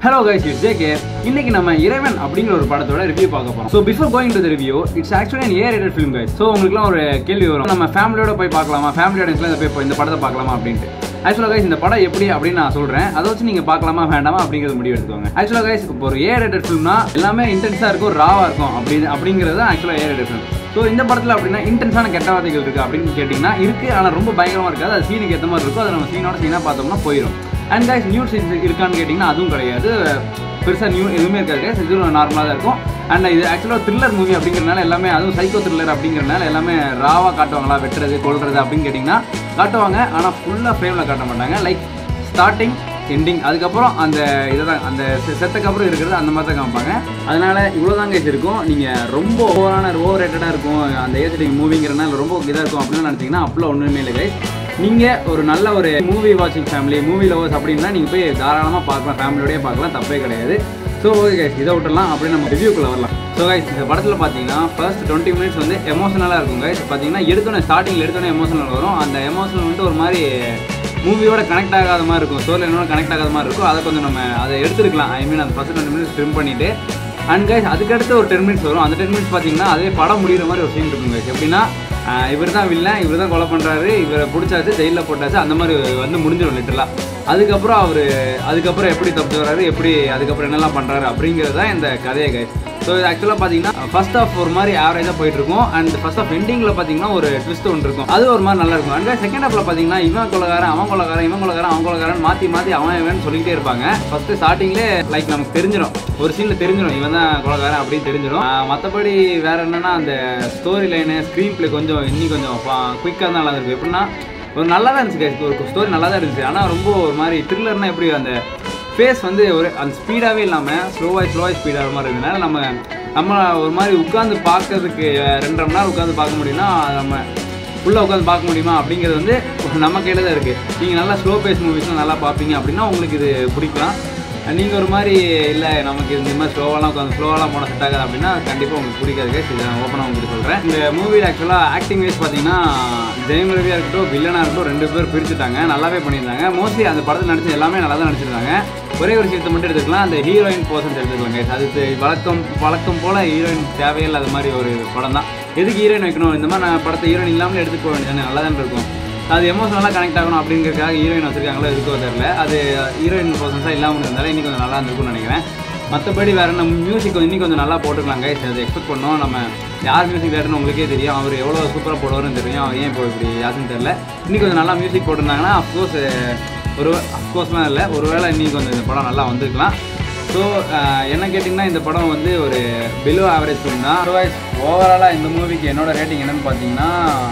Hello guys it's JK இன்னைக்கு நம்ம இறைவன் அப்படிங்கிற ஒரு படத்தோட ரிவ்யூ பார்க்க போறோம் so before going to the review it's actually an A rated film guys so உங்களுக்குலாம் ஒரு கேள்வி வரும் நம்ம ஃபேமிலியோட போய் பார்க்கலாமா ஃபேமிலி ஆடியன்ஸ்ல இதை போய் இந்த படத்தை பார்க்கலாமா அப்படின்ட்டு ஆக்சுவலாக கைஸ் இந்த படம் எப்படி அப்படின்னு நான் சொல்றேன் அதை வச்சு நீங்க பார்க்கலாமா வேண்டாமா அப்படிங்கிறது முடிவு எடுத்துக்கோங்க ஆக்சுவலாக கைஸ் இப்போ ஒரு ஏ ரேட்டட் ஃபிலிம்னா எல்லாமே இன்டென்ஸாக இருக்கும் ராவா இருக்கும் அப்படி அப்படிங்கிறது தான் ஆக்சுவலாக ஏ ரேட்டட் ஃபிலிம் ஸோ இந்த படத்தில் அப்படின்னா இன்டென்ஸான கெட்ட வார்த்தைகள் இருக்கு அப்படின்னு கேட்டிங்கன்னா இருக்கு ஆனால் ரொம்ப பயங்கரமாக இருக்காது அது சீனுக்கு ஏற்ற மாதிரி இருக்கும் அதை நம்ம சீனோட சீனாக பார்த்தோம்னா போயிடும் அண்ட் கைஸ் நியூ சீன்ஸ் இருக்கான்னு கேட்டிங்கன்னா அதுவும் கிடையாது பெருசாக நியூ எதுவுமே இருக்காது guys. இது நார்மலாக தான் இருக்கும் அண்ட் இது ஆக்சுவலாக த்ரில்லர் மூவி அப்படிங்கிறனால எல்லாமே அதுவும் சைக்கோ த்ரில்லர் அப்படிங்கிறனால எல்லாமே ராவாக காட்டுவாங்களா வெட்டுறது கொள்றது அப்படின்னு கேட்டிங்கன்னா காட்டுவாங்க ஆனால் ஃபுல்லாக ஃப்ரேமில் காட்ட மாட்டாங்க லைக் ஸ்டார்டிங் எண்டிங் அதுக்கப்புறம் அந்த இதை தான் அந்த செ- செத்துக்கு அப்புறம் இருக்கிறது அந்த மாதிரி தான் காமிப்பாங்க அதனால இவ்வளோ தான் கேஸ் இருக்கும் நீங்கள் ரொம்ப ஓவரான ஓவர் ரேட்டடாக இருக்கும் அந்த ஏஜ் மூவிங்கிறனால ரொம்ப இதாக இருக்கும் அப்படின்னு நினச்சிங்கன்னா அப்பெல்லாம் ஒன்றுமே இல்லை கைஸ் நீங்கள் ஒரு நல்ல ஒரு மூவி வாட்சிங் ஃபேமிலி மூவி லவர்ஸ் அப்படின்னா நீங்கள் போய் தாராளமாக பார்க்கலாம் ஃபேமிலியோடய பார்க்கலாம் தப்பே கிடையாது ஸோ ஓகே கைஸ் இதை விட்டுலாம் அப்படின்னு நம்ம ரிவ்யூக்குள்ளே வரலாம் ஸோ கைஸ் இந்த படத்தில் பார்த்தீங்கன்னா ஃபர்ஸ்ட் டுவெண்ட்டி மினிட்ஸ் வந்து எமோஷனலாக இருக்கும் கைஸ் பார்த்தீங்கன்னா எடுத்தோன்னே ஸ்டார்டிங்கில் எடுத்தோன்னே எமோஷனல் வரும் அந்த எமோஷனல் வந்துட்டு ஒரு மாதிரி மூவியோட கனெக்ட் ஆகாத மாதிரி இருக்கும் ஸ்டோரி என்னோட கனெக்ட் ஆகாத மாதிரி இருக்கும் அதை கொஞ்சம் நம்ம அதை எடுத்துருக்கலாம் ஐ மீன் அந்த ஃபர்ஸ்ட் டுவெண்ட்டி மினிட்ஸ் ட்ரிம் பண்ணிவிட்டு அண்ட் கைஸ் அதுக்கடுத்து ஒரு டென் மினிட்ஸ் வரும் அந்த டென் மினிட்ஸ் பார்த்தீங்கன்னா அதே படம் முடிகிற மாதிரி ஒரு சீன் இருக்கும் கைஸ் எப்படின்னா இவர் தான் வில்லன் இவர் தான் கொலை பண்ணுறாரு இவரை பிடிச்சாச்சு ஜெயிலில் போட்டாச்சு அந்த மாதிரி வந்து முடிஞ்சிடும் லிட்டலாக அதுக்கப்புறம் அவர் அதுக்கப்புறம் எப்படி தப்பு வராரு எப்படி அதுக்கப்புறம் என்னெல்லாம் பண்ணுறாரு அப்படிங்கிறது தான் இந்த கதையை கைஸ் ஸோ இது ஆக்சுவலாக பார்த்தீங்கன்னா ஃபர்ஸ்ட் ஆஃப் ஒரு மாதிரி ஆவரேஜாக போயிட்டு இருக்கும் அண்ட் ஃபர்ஸ்ட் ஆஃப் எண்டிங்கில் பார்த்தீங்கன்னா ஒரு ட்விஸ்ட் ஒன்று இருக்கும் அது ஒரு மாதிரி நல்லா இருக்கும் அண்ட் செகண்ட் ஹாஃபில் பார்த்தீங்கன்னா இவன் கொலகாரன் அவன் கொலகாரன் இவன் கொலகாரன் அவன் கொலகாரன் மாற்றி மாற்றி அவன் இவன் சொல்லிக்கிட்டே இருப்பாங்க ஃபர்ஸ்ட் ஸ்டார்டிங்லேயே லைக் நமக்கு தெரிஞ்சிடும் ஒரு சீனில் தெரிஞ்சிடும் இவன் தான் கொலகாரன் அப்படின்னு தெரிஞ்சிடும் மற்றபடி வேற என்னன்னா அந்த ஸ்டோரி லைனு ஸ்க்ரீன் ப்ளே கொஞ்சம் இன்னி கொஞ்சம் குயிக்காக தான் நல்லா இருக்கும் எப்படின்னா ஒரு நல்லா தான் இருந்துச்சு guys. ஒரு ஸ்டோரி நல்லா தான் இருந்துச்சு ஆனால் ரொம்ப ஒரு மாதிரி த்ரில்லர்னா எப்படி அந்த ஃபேஸ் வந்து ஒரு அந்த ஸ்பீடாகவே இல்லாமல் ஸ்லோவாக ஸ்லோவாக ஸ்பீடாக மாதிரி இருந்ததுனால நம்ம நம்ம ஒரு மாதிரி உட்காந்து பார்க்கறதுக்கு ரெண்டரை மணி நேரம் உட்காந்து பார்க்க முடியும்னா அது நம்ம ஃபுல்லாக உட்காந்து பார்க்க முடியுமா அப்படிங்கிறது வந்து நம்ம கையில் தான் இருக்குது நீங்கள் நல்லா ஸ்லோ பேஸ் மூவிஸ்லாம் நல்லா பார்ப்பீங்க அப்படின்னா உங்களுக்கு இது பிடிக்கலாம் நீங்கள் ஒரு மாதிரி இல்லை நமக்கு இந்த மாதிரி ஸ்லோவெல்லாம் உட்காந்து ஸ்லோவெல்லாம் போனால் செட் ஆகாது அப்படின்னா கண்டிப்பாக உங்களுக்கு பிடிக்காது guys. இதை நான் ஓப்பனாக உங்களுக்கு சொல்கிறேன் இந்த மூவியில் ஆக்சுவலாக ஆக்டிங் வைஸ் பார்த்தீங்கன்னா ஜெயம் ரவியாக இருக்கட்டும் வில்லனாக இருக்கட்டும் ரெண்டு பேர் பிரிச்சுட்டாங்க நல்லாவே பண்ணியிருந்தாங்க மோஸ்ட்லி அந்த படத்தில் நடிச்ச எல்லாமே நல்லா தான் நடிச்சிருந்தாங்க ஒரே ஒரு விஷயத்தை மட்டும் எடுத்துக்கலாம் அந்த ஹீரோயின் போர்ஷன்ஸ் எடுத்துக்கலாம் guys. அது தெ- வழக்கம் வழக்கம் போல் ஹீரோயின் தேவையில்லாத மாதிரி ஒரு படம் தான் எதுக்கு ஹீரோயின் வைக்கணும் இந்த மாதிரி நான் படத்தை ஹீரோயின் இல்லாமல் எடுத்துக்க போக வேண்டியது நல்லா தான் இருக்கும் அது எமோஷனலாக கனெக்ட் ஆகணும் அப்படிங்கிறதுக்காக ஹீரோயின் வச்சிருக்காங்களோ இருக்கோ தெரியல அது ஹீரோயின் பர்சன்ஸாக இல்லாமல் இருந்தாலும் இன்னும் கொஞ்சம் நல்லா இருந்திருக்கும்னு நினைக்கிறேன் மற்றபடி வேற என்ன மியூசிக் இன்னும் கொஞ்சம் நல்லா போட்டுக்கலாம் கைஸ் அதை எக்ஸ்பெக்ட் பண்ணோம் நம்ம யார் மியூசிக் டேரக்டர்னு உங்களுக்கே தெரியும் அவர் எவ்வளோ சூப்பராக போடுவார்னு தெரியும் அவர் ஏன் இப்போ இப்படி யாருன்னு தெரியல இன்னும் கொஞ்சம் நல்லா மியூசிக் போட்டிருந்தாங்கன்னா அஃப்கோர்ஸ் ஒரு அஃப்கோர்ஸ்லாம் இல்லை ஒருவேளை இன்னும் கொஞ்சம் இந்த படம் நல்லா வந்திருக்கலாம் ஸோ என்ன கேட்டிங்கன்னா இந்த படம் வந்து ஒரு பிலோ ஆவரேஜ் ஃபிலிம் தான் அதர்வைஸ் ஓவராலாக இந்த மூவிக்கு என்னோட ரேட்டிங் என்னன்னு பார்த்தீங்கன்னா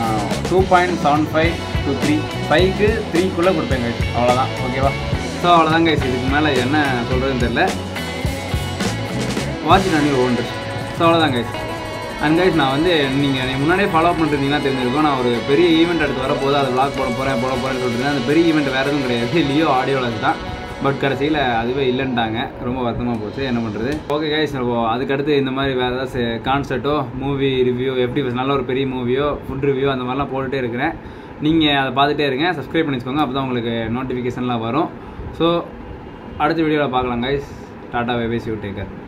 two point seven five two three ஃபைவ்க்கு த்ரீக்குள்ளே கொடுப்பேன் கைஸ் அவ்வளோதான் ஓகேவா ஸோ அவ்வளோதான் கைஸ் இதுக்கு மேலே என்ன சொல்கிறதுன்னு தெரில வாட்ச் நான் ஒன்று ஸோ அவ்வளோதான் கைஸ் அண்ட் கைஸ் நான் வந்து நீங்கள் முன்னாடியே ஃபாலோ பண்ணிருந்தீங்கன்னா தெரிஞ்சிருக்கும் நான் ஒரு பெரிய ஈவெண்ட் அடுத்து வரப்போது அதை vlog போட போகிறேன் போட போகிறேன்னு சொல்லிட்டு அந்த பெரிய ஈவெண்ட் வேறு எதுவும் கிடையாது லியோ ஆடியோவில் தான் பட் கடைசியில் அதுவே இல்லைன்ட்டாங்க ரொம்ப வருத்தமாக போச்சு என்ன பண்ணுறது ஓகே கைஸ் அதுக்கடுத்து இந்த மாதிரி வேறு ஏதாச்சும் கான்சர்ட்டோ மூவி ரிவ்யூ எப்படி நல்ல ஒரு பெரிய மூவியோ ஃபுட் ரிவ்யூ அந்த மாதிரிலாம் போட்டுகிட்டே இருக்கிறேன் நீங்கள் அதை பார்த்துட்டே இருங்க சப்ஸ்கிரைப் பண்ணி வச்சுக்கோங்க அப்போ தான் உங்களுக்கு நோட்டிஃபிகேஷன்லாம் வரும் ஸோ அடுத்த வீடியோவில் பார்க்கலாம் கைஸ் டாட்டா பை பை யூ டேக்கர்